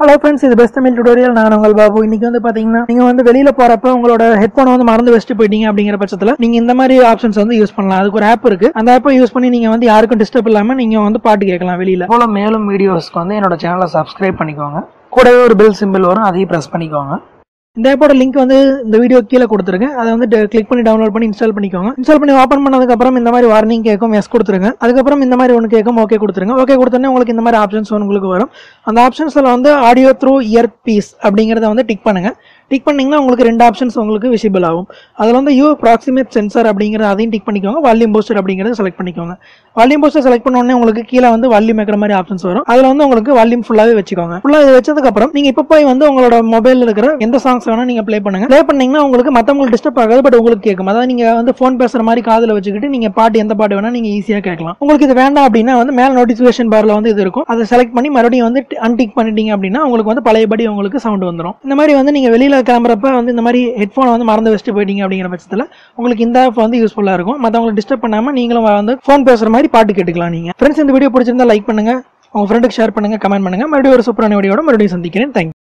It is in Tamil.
ஹலோ ஃப்ரெண்ட்ஸ் இது பெஸ்ட் தமிழ் டுடோரியல் நான் உங்கள் பாபு இன்னைக்கு வந்து பாத்தீங்கன்னா நீங்க வந்து வெளியில போறப்ப உங்களோட ஹெட்ஃபோனை வந்து மறந்து வச்சுட்டு போயிட்டீங்க அப்படிங்கிற பட்சத்துல நீங்க இந்த மாதிரி ஆப்ஷன்ஸ் வந்து யூஸ் பண்ணலாம் அதுக்கு ஒரு ஆப் இருக்கு அந்த ஆப்பை யூஸ் பண்ணி நீங்க வந்து யாருக்கும் டிஸ்டர்ப் இல்லாம நீங்க வந்து பாட்டு கேட்கலாம் வெளியில போல மேலும் வீடியோஸ்க்கு வந்து என்னோட சேனலை சப்ஸ்கிரைப் பண்ணிக்கோங்க கூடவே ஒரு பெல் சிம்பிள் வரும் அதையும் பிரஸ் பண்ணிக்கோங்க இந்த ஆப்போட லிங்க் வந்து இந்த வீடியோ கீழே கொடுத்துருக்கேன் அதை வந்து கிளிக் பண்ணி டவுன்லோட் பண்ணி இன்ஸ்டால் பண்ணிக்கோங்க இன்ஸ்டால் பண்ணி ஓப்பன் பண்ணதுக்கு அப்புறம் இந்த மாதிரி வார்னிங் கேட்கும் எஸ் கொடுத்துருங்க அதுக்கப்புறம் இந்த மாதிரி ஒன்று கேட்கும் ஓகே கொடுத்துருங்க ஓகே கொடுத்தோன்னே உங்களுக்கு இந்த மாதிரி ஆப்ஷன்ஸ் உங்களுக்கு வரும் அந்த ஆப்ஷன்ஸில் வந்து ஆடியோ த்ரூ இயர் பீஸ் அப்படிங்கிறத வந்து டிக் பண்ணுங்க டிக் பண்ணீங்கன்னா உங்களுக்கு ரெண்டு ஆப்ஷன்ஸ் உங்களுக்கு விசிபிள் ஆகும் அதில் வந்து யூ ப்ராக்சிமேட் சென்சார் அப்படிங்கிறத அதையும் டிக் பண்ணிக்கோங்க வால்யூம் பூஸ்டர் அப்படிங்கிறத செலக்ட் பண்ணிக்கோங்க வால்யூம் பூஸ்டர் செலக்ட் பண்ண உடனே உங்களுக்கு கீழே வந்து வால்யூம் வைக்கிற மாதிரி ஆப்ஷன்ஸ் வரும் அதில் வந்து உங்களுக்கு வால்யூம் ஃபுல்லாகவே வச்சுக்கோங்க ஃபுல்லாக இது வச்சதுக்கப்புறம் நீங்கள் இப்போ போய் வந்து உங்களோட மொபைலில் இருக்கிற எந்த சாங்ஸ் வேணால் நீங்கள் ப்ளே பண்ணுங்க ப்ளே பண்ணீங்கன்னா உங்களுக்கு மற்றவங்களுக்கு டிஸ்டர்ப் ஆகாது பட் உங்களுக்கு கேட்கும் அதாவது நீங்கள் வந்து ஃபோன் பேசுகிற மாதிரி காதில் வச்சுக்கிட்டு நீங்கள் பாட்டு எந்த பாட்டு வேணால் நீங்கள் ஈஸியாக கேட்கலாம் உங்களுக்கு இது வேண்டாம் அப்படின்னா வந்து மேலே நோட்டிஃபிகேஷன் பாரில் வந்து இது இருக்கும் அதை செலக்ட் பண்ணி மறுபடியும் வந்து அன்டிக் பண்ணிட்டீங்க அப்படின்னா உங்களுக்கு வந்து பழையபடி உங்களுக்கு சவுண்ட் வந்துடும் இந்த மாதிரி வந்து நீங்கள் வெளியில் கிளம்புறப்ப வந்து இந்த மாதிரி ஹெட்ஃபோனை வந்து மறந்து வச்சுட்டு போயிட்டீங்க அப்படிங்கிற பட்சத்தில் உங்களுக்கு இந்த ஆப் வந்து யூஸ்ஃபுல்லாக இருக்கும் மற்றவங்களை டிஸ்டர்ப் பண்ணாமல் நீங்களும் வந்து ஃபோன் பேசுகிற மாதிரி பாட்டு கேட்டுக்கலாம் நீங்கள் ஃப்ரெண்ட்ஸ் இந்த வீடியோ பிடிச்சிருந்தா லைக் பண்ணுங்க உங்க ஃப்ரெண்டுக்கு ஷேர் பண்ணுங்க கமெண்ட் பண்ணுங்க மறுபடியும் ஒரு சூப்பரான வீடியோட மறுபடியும் சந்திக்கிறேன் தேங்க்யூ